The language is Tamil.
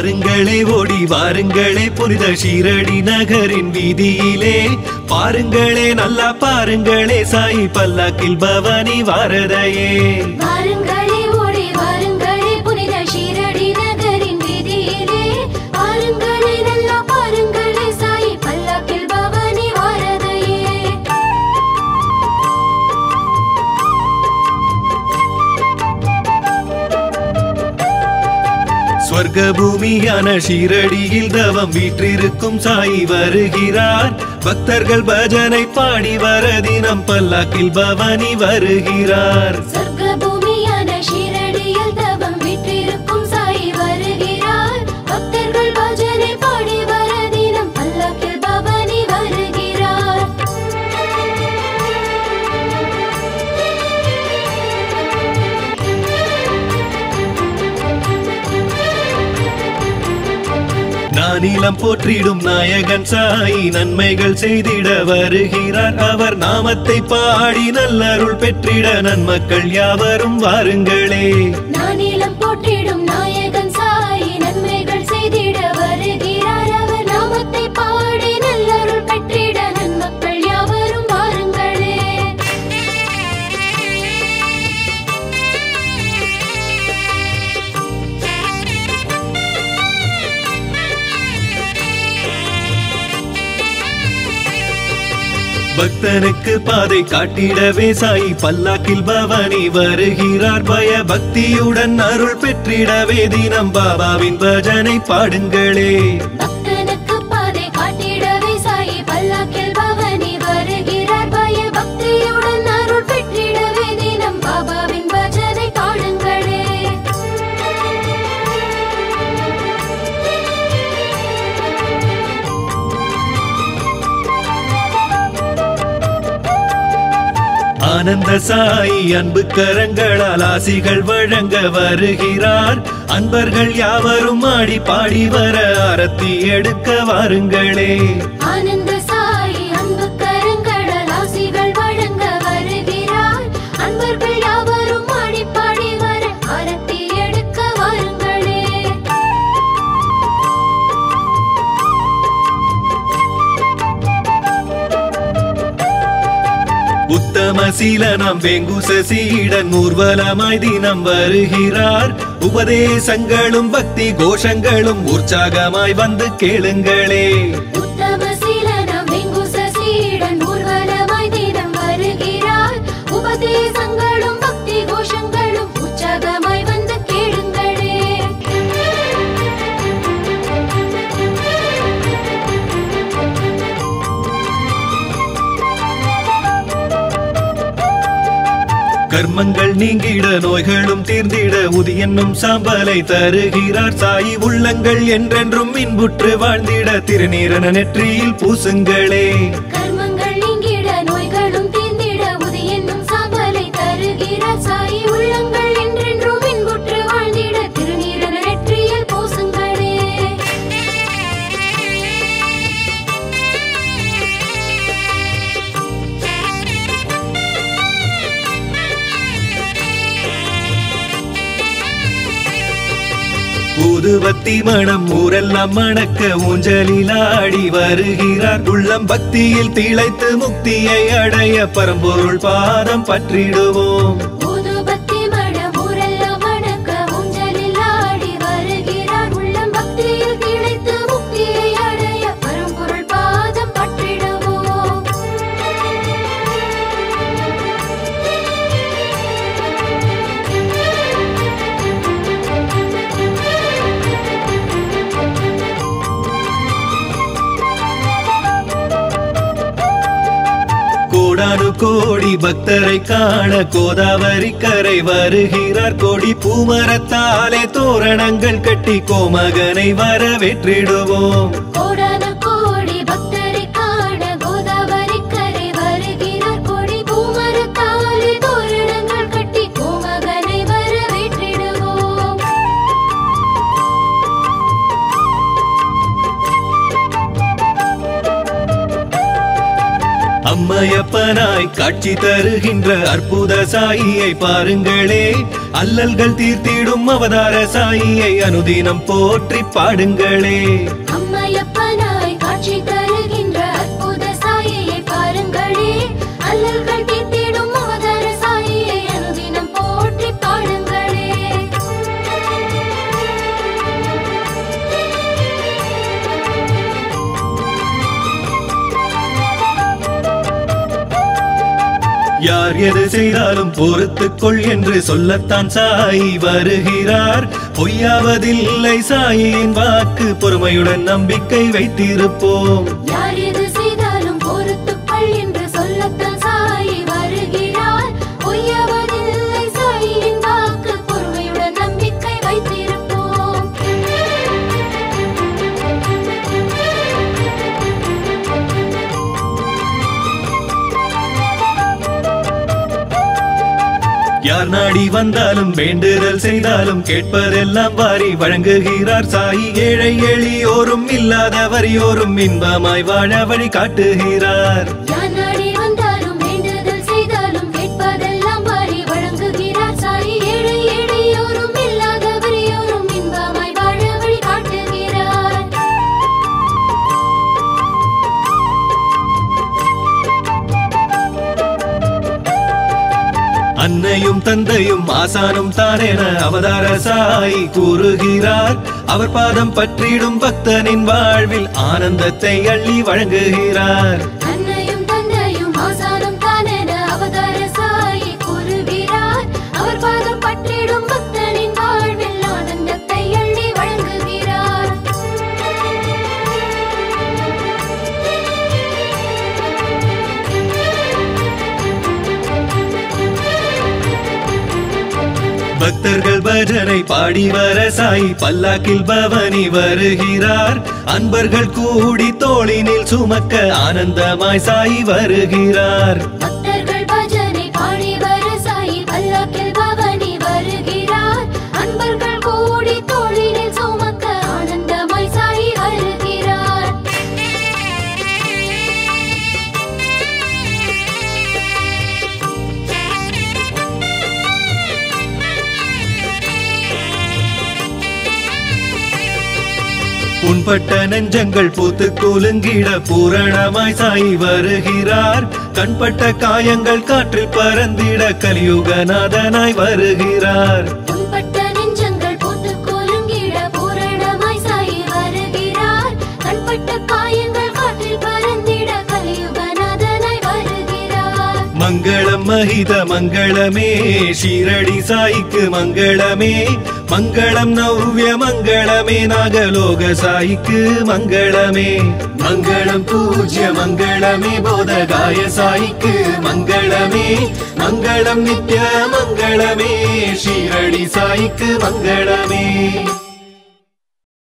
வாருங்களே ஓடி வாருங்களே புனித ஷீரடி நகரின் வீதியிலே பாருங்களே நல்லா பாருங்களே சாய் பல்லாக்கில் பவானி வாரதையே வாருங்களே ஓடி வாருங்களே புனித ஷீரடி நகரின் வீதியிலே பாருங்களே நல்லா பாருங்களே சாய் பல்லாக்கில் பவானி வாரதையே ஸ்வர்க பூமியான ஷீரடியில் தவம் வீற்றிருக்கும் சாய் வருகிறார் பக்தர்கள் பஜனை பாடி வர தினம் பல்லாக்கில் பவானி வருகிறார் சொர்க்க பூமியான ஷீரடியில் தவம் விட்டிருக்கும் சாய் வருகிறார் பக்தர்கள் பஜனை பாடி வர தினம் பல்லாக்கில் பவானி வருகிறார் நானிலம் போற்றிடும் நாயகன் சாய் நன்மைகள் செய்திட வருகிறார் அவர் நாமத்தை பாடி நல்லருள் பெற்றிட நன்மக்கள் யாவரும் வாருங்களே நானிலம் போற்றிடும் நாயகன் சாய் நன்மைகள் செய்திட வருகிறார் அவர் நாமத்தை பாடி நல்லருள் பெற்றிட நன்மக்கள் யாவரும் வாருங்களே பக்தனுக்கு பாதை காட்டிடவே சாய் பல்லாக்கில் பவானி வருகிறார் பய பக்தியுடன் அருள் பெற்றிடவே தினம் பாபாவின் பஜனை பாடுங்களே பக்தனுக்கு பாதை காட்டிடவே சாய் பல்லாக்கில் பவனி வருகிறார் பய பக்தியுடன் அருள் பெற்றிடவே தினம் பாபாவின் பஜனை பாடுங்களே ஆனந்த சாய் அன்பு கரங்களால் ஆசிகள் வழங்க வருகிறார் அன்பர்கள் யாவரும் ஆடி பாடி வர ஆரத்தி எடுக்க வாருங்களே ஆனந்த சாய் அன்பு கரங்கடல் ஆசிகள் வழங்க வருகிறார் அன்பர்கள் யாவரும் ஆடி பாடி வர ஆரத்தி எடுக்க வாருங்களே உத்தம சீலனம் வெங்குச சீடன் ஊர்வலமாய் தினம் வருகிறார் உபதேசங்களும் பக்தி கோஷங்களும் உற்சாகமாய் வந்து கேளுங்களே உத்தம சீலனம் வெங்குச சீடன் ஊர்வலமாய் தினம் வருகிறார் உபதேசங்களும் பக்தி கோஷங்களும் உற்சாகமாய் வந்து கேளுங்களே கர்மங்கள் நீங்கிட நோய்களும் தீர்ந்திட உதி என்னும் சாம்பலை தருகிறார் சாய் உள்ளங்கள் என்றென்றும் இன்புற்று வாழ்ந்திட திருநீரன நெற்றியில் பூசுங்களே கர்மங்கள் நீங்கிட நோய்களும் தீர்ந்திட உதி என்னும் சாம்பலை தருகிறார் சாய் உள்ளங்கள் என்றென்றும் இன்புற்று வாழ்ந்திட திருநீரன நெற்றியில் பூசுங்களே ஊதுவத்தி மனம் ஊரெல்லாம் மணக்க ஊஞ்சலில் ஆடி வருகிறார் உள்ளம் பக்தியில் திளைத்து முக்தியை அடைய பரம்பொருள் பாதம் பற்றிடுவோம் ஊதுபத்தி மடம் ஊரெல்லாம் வணக்க ஊஞ்சலில் ஆடி வருகிறார் உள்ளம் பக்தியில் திளைத்து முக்தியை அடைய பரம்பொருள் பாதம் பற்றிடுவோம் கோடானு கோடி பக்தரை காண கோதாவரி கரை வருகிறார் கோடி பூமரத்தாலே தோரணங்கள் கட்டி கோமகனை வரவேற்றிடுவோம் கோடான கோடி பக்தரை காண கோதாவரி கரை வருகிறார் கொடி பூமரத்தாலே தோரணங்கள் கட்டி கோமகனை வரவேற்றிடுவோம் அம்மையப்பனை அப்பனாய் காட்சி தருகின்ற அற்புத சாயியை பாருங்களே அல்லல்கள் தீர்த்திடும் அவதார சாயியை அனுதினம் போற்றி பாடுங்களே அம்மையப்பனாய் காட்சி தருகின்ற அற்புத சாயியை பாருங்களே அல்லல்கள் தீர்த்திடும் அவதார சாயியை அனுதினம் போற்றி பாடுங்களே யார் எது செய்தாலும் பொறுத்துக் கொள் என்று சொல்லத்தான் சாய் வருகிறார் பொய்யாவதில்லை சாயின் வாக்கு பொறுமையுடன் நம்பிக்கை வைத்திருப்போம் யார் எது செய்தாலும் பொறுத்துக்கள் என்று சொல்லத்தான் சாயி வருகிறார் பொய்யவதில்லை சாயின் வாக்கு பொறுமையுடன் நம்பிக்கை வைத்திருப்போம் யார் நாடி வந்தாலும் வேண்டுதல் செய்தாலும் கேட்பதெல்லாம் வாரி வழங்குகிறார் சாய் ஏழை எளியோரும் இல்லாத வரியோரும் இன்பமாய் வாழ வழி காட்டுகிறார் யார் நாடி வந்தாலும் வேண்டுதல் செய்தாலும் கேட்பதெல்லாம் வாரி வழங்குகிறார் சாயி ஏழை எளியோரும் இல்லாதவரையோரும் இன்பமாய் வாழ வழி காட்டுகிறார் அன்னையும் தந்தையும் ஆசானும் தானென அவதார சாய் கூறுகிறார் அவர் பாதம் பற்றிடும் பக்தனின் வாழ்வில் ஆனந்தத்தை அள்ளி வழங்குகிறார் அன்னையும் தந்தையும் ஆசானும் தானென அவதார சாயி கூறுகிறார் அவர் பாதம் பற்றிடும் பக்தனின் வாழ்வில் ஆனந்தத்தை அள்ளி வழங்குகிறார் பக்தர்கள் பஜனை பாடி வர சாய் பல்லாக்கில் பவனி வருகிறார் அன்பர்கள் கூடி தோளினில் சுமக்க ஆனந்தமாய் சாய் வருகிறார் பக்தர்கள் பஜனை பாடி வர சாயி பல்லாக்கில் பவனி வருகிறார் அன்பர்கள் கூடி தோளினில் சுமக்க ஆனந்தமாய் சாயி வருகிறார் புண்பட்ட நெஞ்சங்கள் பூத்து குலுங்கிட பூரணமாய் சாய் வருகிறார் கண்பட்ட காயங்கள் காற்றில் பறந்திட கலியுகநாதனாய் வருகிறார் புண்பட்ட நெஞ்சங்கள் பூத்து குலுங்கிட பூரணமாய் சாயி வருகிறார் கண்பட்ட காயங்கள் காற்றில் பறந்திட கலியுகநாதனாய் வருகிறார் மங்களம் மகித மங்களமே ஷீரடி சாய்க்கு மங்களமே மங்களம் நவ்ய மங்களமே நாகலோக சாய்க்கு மங்களமே மங்களம் பூஜ்ய மங்களமே போதகாய சாய்க்கு மங்களமே மங்களம் நித்ய மங்களமே ஷீரடி சாய்க்கு மங்களமே